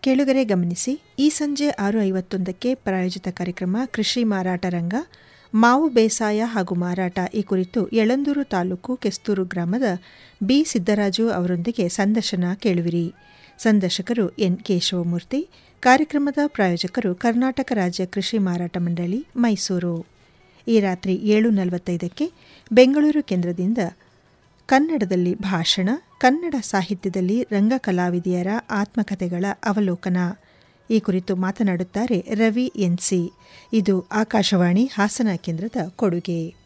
ಕೇಳುಗರೆ ಗಮನಿಸಿ ಈ ಸಂಜೆ ಆರು ಐವತ್ತೊಂದಕ್ಕೆ ಪ್ರಾಯೋಜಿತ ಕಾರ್ಯಕ್ರಮ ಕೃಷಿ ಮಾರಾಟ ರಂಗ ಮಾವು ಬೇಸಾಯ ಹಾಗೂ ಮಾರಾಟ ಈ ಕುರಿತು ಯಳಂದೂರು ತಾಲೂಕು ಕೆಸ್ತೂರು ಗ್ರಾಮದ ಬಿ ಸಿದ್ದರಾಜು ಅವರೊಂದಿಗೆ ಸಂದರ್ಶನ ಕೇಳುವಿರಿ ಸಂದರ್ಶಕರು ಎನ್ ಕೇಶವಮೂರ್ತಿ ಕಾರ್ಯಕ್ರಮದ ಪ್ರಾಯೋಜಕರು ಕರ್ನಾಟಕ ರಾಜ್ಯ ಕೃಷಿ ಮಾರಾಟ ಮಂಡಳಿ ಮೈಸೂರು ಈ ರಾತ್ರಿ ಏಳು ನಲವತ್ತೈದಕ್ಕೆ ಬೆಂಗಳೂರು ಕೇಂದ್ರದಿಂದ ಕನ್ನಡದಲ್ಲಿ ಭಾಷಣ ಕನ್ನಡ ಸಾಹಿತ್ಯದಲ್ಲಿ ರಂಗಕಲಾವಿದೆಯರ ಆತ್ಮಕಥೆಗಳ ಅವಲೋಕನ ಈ ಕುರಿತು ಮಾತನಾಡುತ್ತಾರೆ ರವಿ ಎನ್ಸಿ ಇದು ಆಕಾಶವಾಣಿ ಹಾಸನ ಕೇಂದ್ರದ ಕೊಡುಗೆ